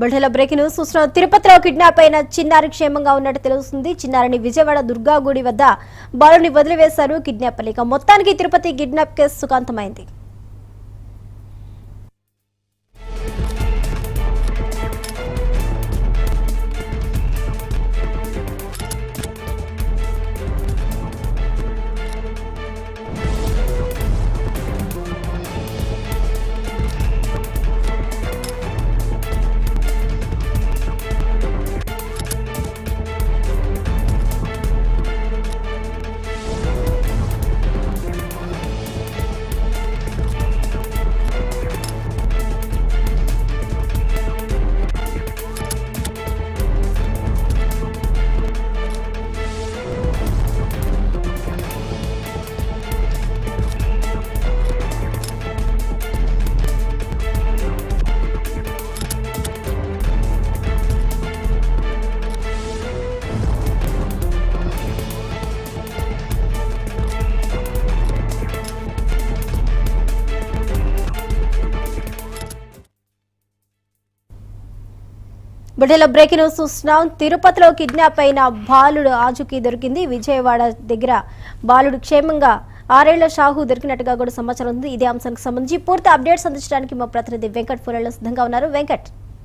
బులెటిన్లో breaking news చూస్తున్నాం తిరుపతిలో కిడ్నాప్ అయిన చిన్నారి క్షేమంగా ఉన్నట్టు తెలుస్తుంది చిన్నారిని విజయవాడ దుర్గా గుడి వద్ద బాలుని వదిలివేశారు కిడ్నాప్ లేక మొత్తానికి తిరుపతి కిడ్నాప్ కేసు సుఖాంతమైంది బులెటిన్లో బ్రేకింగ్ న్యూస్ చూస్తున్నాం తిరుపతిలో కిడ్నాప్ అయిన బాలుడు ఆజుకి దొరికింది విజయవాడ దగ్గర బాలుడు క్షేమంగా ఆరేళ్ల షాహు దొరికినట్టుగా కూడా సమాచారం ఉంది ఇదే అంశానికి సంబంధించి పూర్తి అప్డేట్స్ అందించడానికి మా ప్రతినిధి వెంకట్ ఫోన్లో సిద్ధంగా ఉన్నారు వెంకట్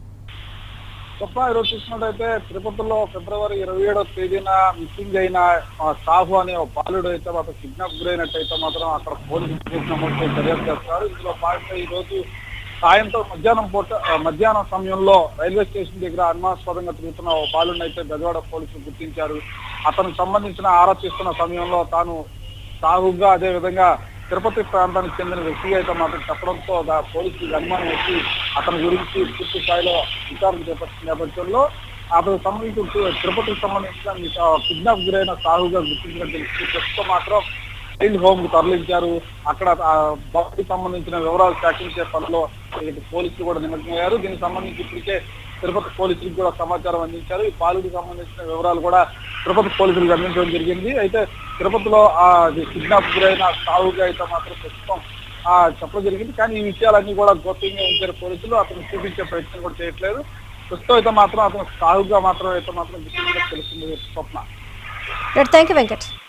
గొప్ప ఈరోజు చూసినట్టయితే తిరుపతిలో ఫిబ్రవరి ఇరవై ఏడో తేదీన మిస్సింగ్ అయిన ఆ, సాహు అనే ఒక బాలుడు అయితే మాత్రం కిడ్నాప్ గురైనట్టయితే మాత్రం అక్కడ పోలీసులు కేసు నమోదు చేసి దర్యాప్తు చేస్తున్నారు ఇందులో భాగంగా ఈ రోజు సాయంత్రం మధ్యాహ్నం పూట ఆ, మధ్యాహ్నం సమయంలో రైల్వే స్టేషన్ దగ్గర అనుమానాస్పదంగా తిరుగుతున్న ఒక బాలుడిని అయితే బెజవాడ పోలీసులు గుర్తించారు అతనికి సంబంధించిన ఆరా తీస్తున్న సమయంలో తాను సాహుగా అదే విధంగా తిరుపతి ప్రాంతానికి చెందిన వ్యక్తిగా అయితే మాత్రం చెప్పడంతో దా- పోలీసులకు అనుమానం వచ్చి అతని గురించి పూర్తి స్థాయిలో విచారణ చేపట్టిన నేపథ్యంలో అతనికి సంబంధించి తి- తిరుపతికి సంబంధించిన కిడ్నాప్ గురైన సాహుగా గుర్తించిన తెలిసి ప్రస్తుతం మాత్రం జైల్ హోమ్ కు తరలించారు అక్కడ ఆ బాడీకి సంబంధించిన వివరాలు సేకరించే పనిలో ఇటు పోలీసులు కూడా నిమగ్నమయ్యారు దీనికి సంబంధించి ఇప్పటికే తిరుపతి పోలీసులకు కూడా సమాచారం అందించారు ఈ బాలుడికి సంబంధించిన వివరాలు కూడా తిరుపతి పోలీసులకు అందించడం జరిగింది అయితే తిరుపతిలో ఆ కిడ్నాప్ గురైన సాహుగా అయితే మాత్రం ప్రస్తుతం ఆ చెప్పడం జరిగింది కానీ ఈ విషయాలన్నీ కూడా గోప్యంగా ఉంచారు పోలీసులు అతను చూపించే ప్రయత్నం కూడా చేయట్లేదు ప్రస్తుతం అయితే మాత్రం అతను సాహుగా మాత్రం అయితే మాత్రం గుర్తించడం తెలుస్తుంది స్వప్న థ్యాంక్ యూ వెంకట్